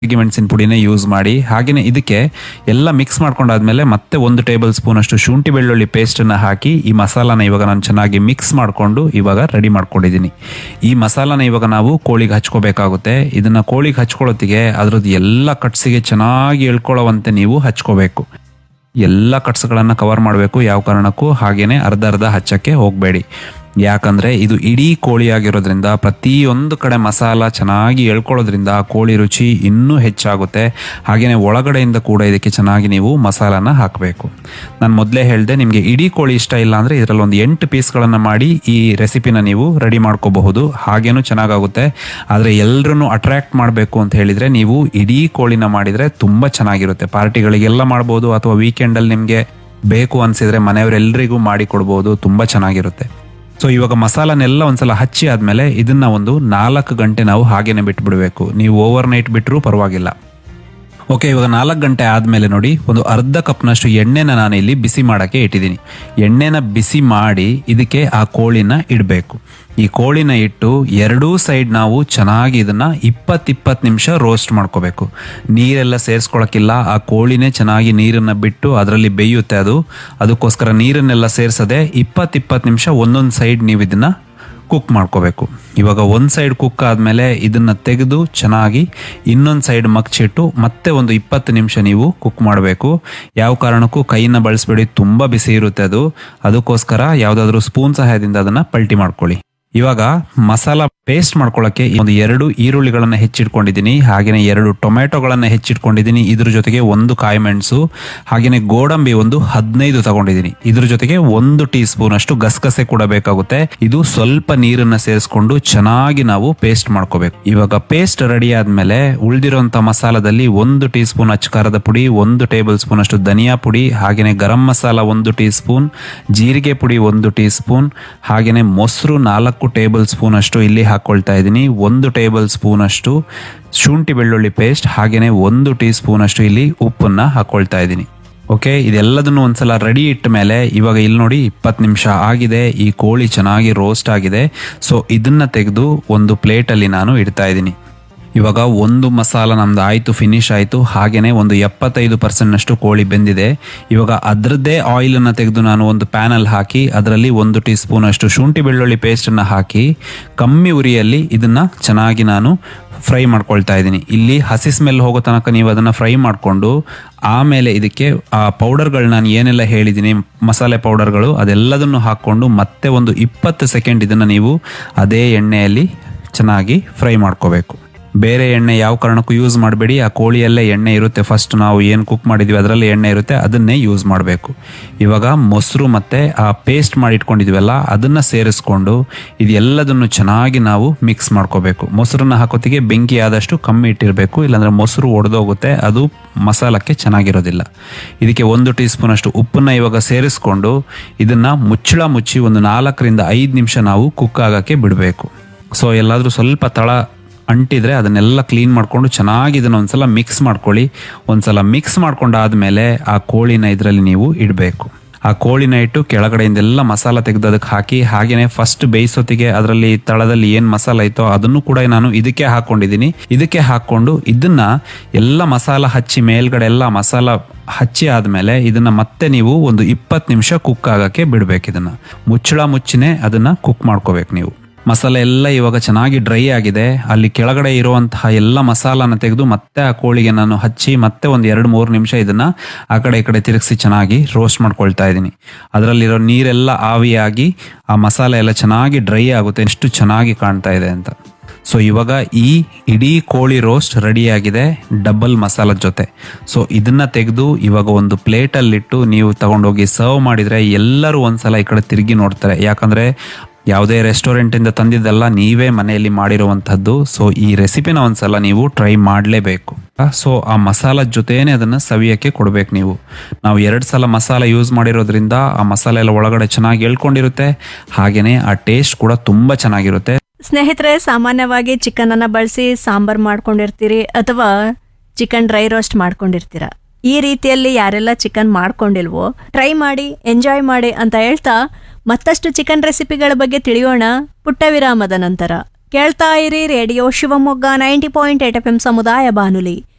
ಬ್ಯಾಡಗಿ ಮೆಣಸಿನ ಪುಡಿನೇ ಯೂಸ್ ಮಾಡಿ ಹಾಗೆಯೇ ಇದಕ್ಕೆ ಎಲ್ಲ ಮಿಕ್ಸ್ ಮಾಡ್ಕೊಂಡಾದ್ಮೇಲೆ ಮತ್ತೆ ಒಂದು ಟೇಬಲ್ ಸ್ಪೂನ್ ಅಷ್ಟು ಶುಂಠಿ ಬೆಳ್ಳುಳ್ಳಿ ಪೇಸ್ಟನ್ನು ಹಾಕಿ ಈ ಮಸಾಲಾನ ಇವಾಗ ನಾನು ಚೆನ್ನಾಗಿ ಮಿಕ್ಸ್ ಮಾಡಿಕೊಂಡು ಇವಾಗ ರೆಡಿ ಮಾಡ್ಕೊಂಡಿದ್ದೀನಿ ಈ ಮಸಾಲಾನ ಇವಾಗ ನಾವು ಕೋಳಿಗೆ ಹಚ್ಕೋಬೇಕಾಗುತ್ತೆ ಇದನ್ನ ಕೋಳಿಗೆ ಹಚ್ಕೊಳ್ಳೋತ್ತಿಗೆ ಅದ್ರದ್ದು ಎಲ್ಲ ಕಟ್ಸಿಗೆ ಚೆನ್ನಾಗಿ ಎಳ್ಕೊಳ್ಳೋವಂತೆ ನೀವು ಹಚ್ಕೋಬೇಕು ಎಲ್ಲ ಕಟ್ಸ್ಗಳನ್ನು ಕವರ್ ಮಾಡಬೇಕು ಯಾವ ಕಾರಣಕ್ಕೂ ಹಾಗೇನೆ ಅರ್ಧ ಅರ್ಧ ಹಚ್ಚಕ್ಕೆ ಹೋಗಬೇಡಿ ಯಾಕಂದ್ರೆ ಇದು ಇಡೀ ಕೋಳಿ ಆಗಿರೋದ್ರಿಂದ ಪ್ರತಿಯೊಂದು ಕಡೆ ಮಸಾಲ ಚೆನ್ನಾಗಿ ಎಳ್ಕೊಳ್ಳೋದ್ರಿಂದ ಕೋಳಿ ರುಚಿ ಇನ್ನೂ ಹೆಚ್ಚಾಗುತ್ತೆ ಹಾಗೇನೆ ಒಳಗಡೆಯಿಂದ ಕೂಡ ಇದಕ್ಕೆ ಚೆನ್ನಾಗಿ ನೀವು ಮಸಾಲಾನ ಹಾಕಬೇಕು ನಾನು ಮೊದಲೇ ಹೇಳಿದೆ ನಿಮಗೆ ಇಡೀ ಕೋಳಿ ಇಷ್ಟ ಇಲ್ಲ ಅಂದ್ರೆ ಇದರಲ್ಲಿ ಒಂದು ಎಂಟು ಪೀಸ್ಗಳನ್ನು ಮಾಡಿ ಈ ರೆಸಿಪಿನ ನೀವು ರೆಡಿ ಮಾಡ್ಕೋಬಹುದು ಹಾಗೇನೂ ಚೆನ್ನಾಗಾಗುತ್ತೆ ಆದರೆ ಎಲ್ಲರನ್ನು ಅಟ್ರಾಕ್ಟ್ ಮಾಡಬೇಕು ಅಂತ ಹೇಳಿದ್ರೆ ನೀವು ಇಡೀ ಕೋಳಿನ ಮಾಡಿದ್ರೆ ತುಂಬಾ ಚೆನ್ನಾಗಿರುತ್ತೆ ಪಾರ್ಟಿಗಳಿಗೆಲ್ಲ ಮಾಡ್ಬೋದು ಅಥವಾ ವೀಕೆಂಡಲ್ಲಿ ನಿಮಗೆ ಬೇಕು ಅನ್ಸಿದ್ರೆ ಮನೆಯವರೆಲ್ಲರಿಗೂ ಮಾಡಿ ಕೊಡ್ಬೋದು ತುಂಬಾ ಚೆನ್ನಾಗಿರುತ್ತೆ ಸೊ ಇವಾಗ ಮಸಾಲನೆಲ್ಲ ಒಂದ್ಸಲ ಹಚ್ಚಿ ಆದ್ಮೇಲೆ ಇದನ್ನ ಒಂದು ನಾಲ್ಕು ಗಂಟೆ ನಾವು ಹಾಗೇನೆ ಬಿಟ್ಬಿಡ್ಬೇಕು ನೀವು ಓವರ್ ನೈಟ್ ಬಿಟ್ಟರೂ ಪರವಾಗಿಲ್ಲ ಓಕೆ ಇವಾಗ ನಾಲ್ಕು ಗಂಟೆ ಆದಮೇಲೆ ನೋಡಿ ಒಂದು ಅರ್ಧ ಕಪ್ನಷ್ಟು ಎಣ್ಣೆನ ನಾನು ಇಲ್ಲಿ ಬಿಸಿ ಮಾಡೋಕ್ಕೆ ಇಟ್ಟಿದ್ದೀನಿ ಎಣ್ಣೆನ ಬಿಸಿ ಮಾಡಿ ಇದಕ್ಕೆ ಆ ಕೋಳಿನ ಇಡಬೇಕು ಈ ಕೋಳಿನ ಇಟ್ಟು ಎರಡೂ ಸೈಡ್ ನಾವು ಚೆನ್ನಾಗಿ ಇದನ್ನ ಇಪ್ಪತ್ತಿಪ್ಪತ್ತು ನಿಮಿಷ ರೋಸ್ಟ್ ಮಾಡ್ಕೋಬೇಕು ನೀರೆಲ್ಲ ಸೇರಿಸ್ಕೊಳಕ್ಕಿಲ್ಲ ಆ ಕೋಳಿನೇ ಚೆನ್ನಾಗಿ ನೀರನ್ನ ಬಿಟ್ಟು ಅದರಲ್ಲಿ ಬೇಯುತ್ತೆ ಅದು ಅದಕ್ಕೋಸ್ಕರ ನೀರನ್ನೆಲ್ಲ ಸೇರಿಸದೆ ಇಪ್ಪತ್ತಿಪ್ಪತ್ತು ನಿಮಿಷ ಒಂದೊಂದು ಸೈಡ್ ನೀವು ಇದನ್ನ ಕುಕ್ ಮಾಡ್ಕೋಬೇಕು ಇವಾಗ ಒಂದು ಸೈಡ್ ಕುಕ್ ಆದಮೇಲೆ ಇದನ್ನ ತೆಗೆದು ಚೆನ್ನಾಗಿ ಇನ್ನೊಂದು ಸೈಡ್ ಮಗ್ಚಿಟ್ಟು ಮತ್ತೆ ಒಂದು ಇಪ್ಪತ್ತು ನಿಮಿಷ ನೀವು ಕುಕ್ ಮಾಡಬೇಕು ಯಾವ ಕಾರಣಕ್ಕೂ ಕೈನ ಬಳಸಬೇಡಿ ತುಂಬ ಬಿಸಿ ಇರುತ್ತೆ ಅದು ಅದಕ್ಕೋಸ್ಕರ ಯಾವುದಾದ್ರೂ ಸ್ಪೂನ್ ಸಹಾಯದಿಂದ ಅದನ್ನ ಪಲ್ಟಿ ಮಾಡ್ಕೊಳ್ಳಿ ಇವಾಗ ಮಸಾಲ ಪೇಸ್ಟ್ ಮಾಡ್ಕೊಳ್ಳೋಕ್ಕೆ ಒಂದು ಎರಡು ಈರುಳ್ಳಿಗಳನ್ನ ಹೆಚ್ಚಿಟ್ಕೊಂಡಿದ್ದೀನಿ ಹಾಗೇನೆ ಎರಡು ಟೊಮೆಟೊಗಳನ್ನ ಹೆಚ್ಚಿಟ್ಕೊಂಡಿದ್ದೀನಿ ಇದ್ರ ಜೊತೆಗೆ ಒಂದು ಕಾಯಿ ಮೆಣಸು ಹಾಗೇನೆ ಗೋಡಂಬಿ ಒಂದು ಹದಿನೈದು ತಗೊಂಡಿದ್ದೀನಿ ಇದ್ರ ಜೊತೆಗೆ ಒಂದು ಟೀ ಸ್ಪೂನ್ ಅಷ್ಟು ಗಸಗಸೆ ಕೂಡ ಬೇಕಾಗುತ್ತೆ ಇದು ಸ್ವಲ್ಪ ನೀರನ್ನ ಸೇರಿಸ್ಕೊಂಡು ಚೆನ್ನಾಗಿ ನಾವು ಪೇಸ್ಟ್ ಮಾಡ್ಕೋಬೇಕು ಇವಾಗ ಪೇಸ್ಟ್ ರೆಡಿ ಆದ್ಮೇಲೆ ಉಳಿದಿರುವಂತ ಮಸಾಲದಲ್ಲಿ ಒಂದು ಟೀ ಸ್ಪೂನ್ ಅಚ್ಚಕಾರದ ಪುಡಿ ಒಂದು ಟೇಬಲ್ ಸ್ಪೂನ್ ಅಷ್ಟು ಧನಿಯಾ ಪುಡಿ ಹಾಗೇನೆ ಗರಂ ಮಸಾಲ ಒಂದು ಟೀ ಸ್ಪೂನ್ ಜೀರಿಗೆ ಪುಡಿ ಒಂದು ಟೀ ಸ್ಪೂನ್ ಹಾಗೇನೆ ಮೊಸರು ನಾಲ್ಕು ಟೇಬಲ್ ಸ್ಪೂನ್ ಅಷ್ಟು ಇಲ್ಲಿ ಹಾಕೊಳ್ತಾ ಇದ್ದೀನಿ ಒಂದು ಟೇಬಲ್ ಸ್ಪೂನ್ ಅಷ್ಟು ಶುಂಠಿ ಬೆಳ್ಳುಳ್ಳಿ ಪೇಸ್ಟ್ ಹಾಗೇನೆ ಒಂದು ಟೀ ಸ್ಪೂನ್ ಅಷ್ಟು ಇಲ್ಲಿ ಉಪ್ಪನ್ನ ಹಾಕೊಳ್ತಾ ಇದ್ದೀನಿ ಓಕೆ ಇದೆಲ್ಲದನ್ನು ಒಂದ್ಸಲ ರೆಡಿ ಇಟ್ಟ ಮೇಲೆ ಇವಾಗ ಇಲ್ಲಿ ನೋಡಿ ಇಪ್ಪತ್ತು ನಿಮಿಷ ಆಗಿದೆ ಈ ಕೋಳಿ ಚೆನ್ನಾಗಿ ರೋಸ್ಟ್ ಆಗಿದೆ ಸೊ ಇದನ್ನ ತೆಗೆದು ಒಂದು ಪ್ಲೇಟಲ್ಲಿ ನಾನು ಇಡ್ತಾ ಇದ್ದೀನಿ ಇವಾಗ ಒಂದು ಮಸಾಲ ನಮ್ದು ಆಯಿತು ಫಿನಿಶ್ ಆಯಿತು ಹಾಗೇನೆ ಒಂದು ಎಪ್ಪತ್ತೈದು ಪರ್ಸೆಂಟ್ನಷ್ಟು ಕೋಳಿ ಬೆಂದಿದೆ ಇವಾಗ ಅದರದ್ದೇ ಆಯಿಲನ್ನು ತೆಗೆದು ನಾನು ಒಂದು ಪ್ಯಾನಲ್ಲಿ ಹಾಕಿ ಅದರಲ್ಲಿ ಒಂದು ಟೀ ಸ್ಪೂನ್ ಅಷ್ಟು ಶುಂಠಿ ಬೆಳ್ಳುಳ್ಳಿ ಪೇಸ್ಟನ್ನು ಹಾಕಿ ಕಮ್ಮಿ ಉರಿಯಲ್ಲಿ ಇದನ್ನು ಚೆನ್ನಾಗಿ ನಾನು ಫ್ರೈ ಮಾಡ್ಕೊಳ್ತಾ ಇದ್ದೀನಿ ಇಲ್ಲಿ ಹಸಿ ಸ್ಮೆಲ್ ಹೋಗೋ ತನಕ ನೀವು ಅದನ್ನು ಫ್ರೈ ಮಾಡಿಕೊಂಡು ಆಮೇಲೆ ಇದಕ್ಕೆ ಆ ಪೌಡರ್ಗಳು ನಾನು ಏನೆಲ್ಲ ಹೇಳಿದ್ದೀನಿ ಮಸಾಲೆ ಪೌಡರ್ಗಳು ಅದೆಲ್ಲದನ್ನು ಹಾಕ್ಕೊಂಡು ಮತ್ತೆ ಒಂದು ಇಪ್ಪತ್ತು ಸೆಕೆಂಡ್ ಇದನ್ನು ನೀವು ಅದೇ ಎಣ್ಣೆಯಲ್ಲಿ ಚೆನ್ನಾಗಿ ಫ್ರೈ ಮಾಡ್ಕೋಬೇಕು ಬೇರೆ ಎಣ್ಣೆ ಯಾವ ಕಾರಣಕ್ಕೂ ಯೂಸ್ ಮಾಡಬೇಡಿ ಆ ಕೋಳಿಯಲ್ಲೇ ಎಣ್ಣೆ ಇರುತ್ತೆ ಫಸ್ಟ್ ನಾವು ಏನು ಕುಕ್ ಮಾಡಿದ್ವಿ ಅದರಲ್ಲಿ ಎಣ್ಣೆ ಇರುತ್ತೆ ಅದನ್ನೇ ಯೂಸ್ ಮಾಡಬೇಕು ಇವಾಗ ಮೊಸರು ಮತ್ತೆ ಆ ಪೇಸ್ಟ್ ಮಾಡಿ ಇಟ್ಕೊಂಡಿದ್ವಲ್ಲ ಅದನ್ನ ಸೇರಿಸ್ಕೊಂಡು ಇದೆಲ್ಲದನ್ನು ಚೆನ್ನಾಗಿ ನಾವು ಮಿಕ್ಸ್ ಮಾಡ್ಕೋಬೇಕು ಮೊಸರನ್ನ ಹಾಕೋತಿಗೆ ಬೆಂಕಿ ಆದಷ್ಟು ಕಮ್ಮಿ ಇಟ್ಟಿರಬೇಕು ಇಲ್ಲಾಂದ್ರೆ ಮೊಸರು ಒಡೆದೋಗುತ್ತೆ ಅದು ಮಸಾಲಕ್ಕೆ ಚೆನ್ನಾಗಿರೋದಿಲ್ಲ ಇದಕ್ಕೆ ಒಂದು ಟೀ ಸ್ಪೂನ್ ಅಷ್ಟು ಉಪ್ಪನ್ನ ಇವಾಗ ಸೇರಿಸ್ಕೊಂಡು ಇದನ್ನ ಮುಚ್ಚಳ ಮುಚ್ಚಿ ಒಂದು ನಾಲ್ಕರಿಂದ ಐದು ನಿಮಿಷ ನಾವು ಕುಕ್ ಆಗಕ್ಕೆ ಬಿಡಬೇಕು ಸೊ ಎಲ್ಲಾದ್ರೂ ಸ್ವಲ್ಪ ತಳ ಅಂಟಿದ್ರೆ ಅದನ್ನೆಲ್ಲ ಕ್ಲೀನ್ ಮಾಡ್ಕೊಂಡು ಚೆನ್ನಾಗಿ ಇದನ್ನ ಒಂದ್ಸಲ ಮಿಕ್ಸ್ ಮಾಡ್ಕೊಳ್ಳಿ ಒಂದ್ಸಲ ಮಿಕ್ಸ್ ಮಾಡ್ಕೊಂಡಾದ್ಮೇಲೆ ಆ ಕೋಳಿನ ಇದರಲ್ಲಿ ನೀವು ಇಡಬೇಕು ಆ ಕೋಳಿನ ಇಟ್ಟು ಕೆಳಗಡೆಯಿಂದೆಲ್ಲ ಮಸಾಲ ತೆಗೆದು ಅದಕ್ಕೆ ಹಾಕಿ ಹಾಗೇನೆ ಫಸ್ಟ್ ಬೇಯಿಸೋತಿಗೆ ಅದರಲ್ಲಿ ತಳದಲ್ಲಿ ಏನ್ ಮಸಾಲ ಇತ್ತೋ ಅದನ್ನು ಕೂಡ ನಾನು ಇದಕ್ಕೆ ಹಾಕೊಂಡಿದ್ದೀನಿ ಇದಕ್ಕೆ ಹಾಕೊಂಡು ಇದನ್ನ ಎಲ್ಲ ಮಸಾಲ ಹಚ್ಚಿ ಮೇಲ್ಗಡೆ ಎಲ್ಲ ಮಸಾಲ ಹಚ್ಚಿ ಆದ್ಮೇಲೆ ಇದನ್ನ ಮತ್ತೆ ನೀವು ಒಂದು ಇಪ್ಪತ್ತು ನಿಮಿಷ ಕುಕ್ ಆಗಕ್ಕೆ ಬಿಡ್ಬೇಕು ಇದನ್ನ ಮುಚ್ಚಳ ಮುಚ್ಚಿನೇ ಅದನ್ನ ಕುಕ್ ಮಾಡ್ಕೋಬೇಕು ನೀವು ಮಸಾಲೆ ಎಲ್ಲ ಇವಾಗ ಚೆನ್ನಾಗಿ ಡ್ರೈ ಆಗಿದೆ ಅಲ್ಲಿ ಕೆಳಗಡೆ ಇರುವಂತಹ ಎಲ್ಲ ಮಸಾಲಾನ ತೆಗೆದು ಮತ್ತೆ ಆ ಕೋಳಿಗೆ ನಾನು ಹಚ್ಚಿ ಮತ್ತೆ ಒಂದು ಎರಡು ಮೂರು ನಿಮಿಷ ಇದನ್ನ ಆ ಕಡೆ ಈ ಕಡೆ ತಿರುಗಿಸಿ ಚೆನ್ನಾಗಿ ರೋಸ್ಟ್ ಮಾಡ್ಕೊಳ್ತಾ ಇದ್ದೀನಿ ಅದರಲ್ಲಿರೋ ನೀರೆಲ್ಲ ಆವಿಯಾಗಿ ಆ ಮಸಾಲೆ ಎಲ್ಲ ಚೆನ್ನಾಗಿ ಡ್ರೈ ಆಗುತ್ತೆ ಎಷ್ಟು ಚೆನ್ನಾಗಿ ಕಾಣ್ತಾ ಇದೆ ಅಂತ ಸೊ ಇವಾಗ ಈ ಇಡೀ ಕೋಳಿ ರೋಸ್ಟ್ ರೆಡಿ ಆಗಿದೆ ಡಬಲ್ ಮಸಾಲದ ಜೊತೆ ಸೊ ಇದನ್ನ ತೆಗೆದು ಇವಾಗ ಒಂದು ಪ್ಲೇಟಲ್ಲಿಟ್ಟು ನೀವು ತಗೊಂಡೋಗಿ ಸರ್ವ್ ಮಾಡಿದ್ರೆ ಎಲ್ಲರೂ ಒಂದ್ಸಲ ಈ ಕಡೆ ತಿರುಗಿ ನೋಡ್ತಾರೆ ಯಾಕಂದ್ರೆ ಯಾವುದೇ ರೆಸ್ಟೋರೆಂಟಿಂದ ತಂದಿದ್ದಲ್ಲ ನೀವೇ ಮನೆಯಲ್ಲಿ ಮಾಡಿರುವಂಥದ್ದು ಸೊ ಈ ರೆಸಿಪಿನ ಒಂದ್ಸಲ ನೀವು ಟ್ರೈ ಮಾಡಲೇಬೇಕು ಸೊ ಆ ಮಸಾಲದ ಜೊತೆನೇ ಅದನ್ನ ಸವಿಯಕ್ಕೆ ಕೊಡ್ಬೇಕು ನೀವು ನಾವು ಎರಡು ಸಲ ಮಸಾಲ ಯೂಸ್ ಮಾಡಿರೋದ್ರಿಂದ ಆ ಮಸಾಲೆ ಎಲ್ಲ ಒಳಗಡೆ ಚೆನ್ನಾಗಿ ಎಳ್ಕೊಂಡಿರುತ್ತೆ ಹಾಗೇನೆ ಆ ಟೇಸ್ಟ್ ಕೂಡ ತುಂಬಾ ಚೆನ್ನಾಗಿರುತ್ತೆ ಸ್ನೇಹಿತರೆ ಸಾಮಾನ್ಯವಾಗಿ ಚಿಕನ್ ಅನ್ನ ಬಳಸಿ ಸಾಂಬಾರ್ ಮಾಡ್ಕೊಂಡಿರ್ತೀರಿ ಅಥವಾ ಚಿಕನ್ ಡ್ರೈ ರೋಸ್ಟ್ ಮಾಡ್ಕೊಂಡಿರ್ತೀರ ಈ ರೀತಿಯಲ್ಲಿ ಯಾರೆಲ್ಲ ಚಿಕನ್ ಮಾಡ್ಕೊಂಡಿಲ್ವೋ ಟ್ರೈ ಮಾಡಿ ಎಂಜಾಯ್ ಮಾಡಿ ಅಂತ ಹೇಳ್ತಾ ಮತ್ತಷ್ಟು ಚಿಕನ್ ರೆಸಿಪಿಗಳ ಬಗ್ಗೆ ತಿಳಿಯೋಣ ಪುಟ್ಟ ವಿರಾಮದ ನಂತರ ಕೇಳ್ತಾ ಇರಿ radio Shivamogga ninety point eight F M ಸಮುದಾಯ ಬಾನುಲಿ